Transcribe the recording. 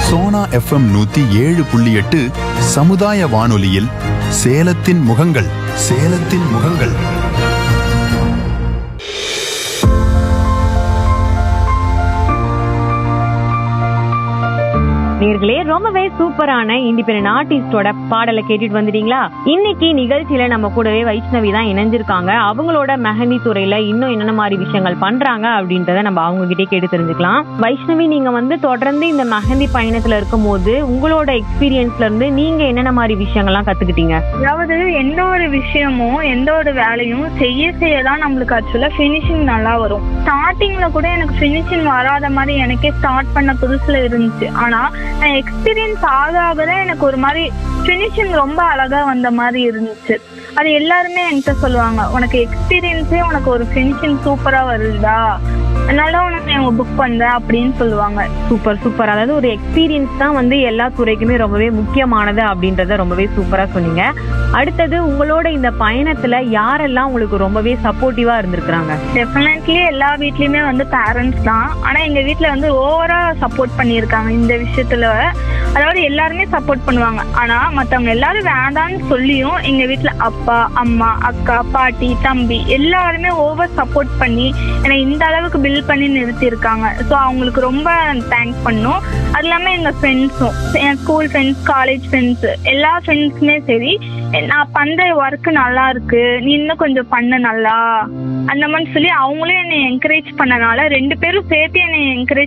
Sona FM நூத்தி ஏழு புள்ளி எட்டு சமுதாய வானொலியில் சேலத்தின் முகங்கள் சேலத்தின் முகங்கள் நேர்களே ரொம்பவே சூப்பரான இண்டிபெண்டன்ட் ஆர்டிஸ்டோட பாடலை கேட்டுட்டு வந்துட்டீங்களா இன்னைக்கு நிகழ்ச்சியில நம்ம கூடவே வைஷ்ணவி தான் இணைஞ்சிருக்காங்க அவங்களோட மெஹந்தி துறையில இன்னும் என்னென்ன மாதிரி விஷயங்கள் பண்றாங்க அப்படின்றத நம்ம அவங்க கிட்டே கேட்டு தெரிஞ்சுக்கலாம் வைஷ்ணவி நீங்க வந்து தொடர்ந்து இந்த மெஹந்தி பயணத்துல இருக்கும்போது உங்களோட எக்ஸ்பீரியன்ஸ்ல இருந்து நீங்க என்னென்ன மாதிரி விஷயங்கள்லாம் கத்துக்கிட்டீங்க அதாவது எந்த ஒரு விஷயமும் எந்த ஒரு வேலையும் செய்ய செய்ய தான் நம்மளுக்கு ஆக்சுவலா ஃபினிஷிங் நல்லா வரும் ஸ்டார்டிங்ல கூட எனக்கு ஃபினிஷிங் வராத மாதிரி எனக்கே ஸ்டார்ட் பண்ண புதுசுல இருந்துச்சு ஆனா நான் எக்ஸ்பீரியன்ஸ் ஆக ஆக தான் எனக்கு ஒரு மாதிரி ஃபினிஷிங் ரொம்ப அழகா வந்த மாதிரி இருந்துச்சு அது எல்லாருமே என்கிட்ட சொல்லுவாங்க உனக்கு எக்ஸ்பீரியன்ஸே உனக்கு ஒரு ஃபினிஷிங் சூப்பரா வருதா அதனால உனக்கு அவங்க புக் பண்றேன் அப்படின்னு சொல்லுவாங்க சூப்பர் சூப்பர் அதாவது ஒரு எக்ஸ்பீரியன்ஸ் தான் வந்து எல்லா துறைக்குமே ரொம்பவே முக்கியமானது அப்படின்றத ரொம்பவே சூப்பரா சொன்னீங்க அடுத்தது உங்களோட இந்த பயணத்துல யாரெல்லாம் உங்களுக்கு ரொம்பவே சப்போர்ட்டிவா இருந்திருக்கிறாங்க டெஃபினெட்லி எல்லா வீட்லயுமே வந்து பேரண்ட்ஸ் தான் ஆனா எங்க வீட்ல வந்து ஓவரா சப்போர்ட் பண்ணியிருக்காங்க இந்த விஷயத்துல அதாவது எல்லாருமே சப்போர்ட் பண்ணுவாங்க ஆனா மத்தவங்க எல்லாரும் வேண்டாம்னு சொல்லியும் எங்க வீட்ல அப்பா அம்மா அக்கா பாட்டி தம்பி எல்லாருமே ஓவர் சப்போர்ட் பண்ணி என்னை இந்த அளவுக்கு பில் பண்ணி நிறுத்தியிருக்காங்க ஸோ அவங்களுக்கு ரொம்ப தேங்க்ஸ் பண்ணும் அது இல்லாம எங்க ஃப்ரெண்ட்ஸும் என் ஸ்கூல் ஃப்ரெண்ட்ஸ் காலேஜ் ஃப்ரெண்ட்ஸ் எல்லா ஃப்ரெண்ட்ஸுமே சரி நான் பண்ற ஒர்க் நல்லா இருக்கு நீ இன்னும் கொஞ்சம் பண்ண நல்லா அந்த மாதிரி சொல்லி அவங்களும் என்னை என்கரேஜ் பண்ணனால ரெண்டு பேரும் சேர்த்து என்னை என்கரேஜ்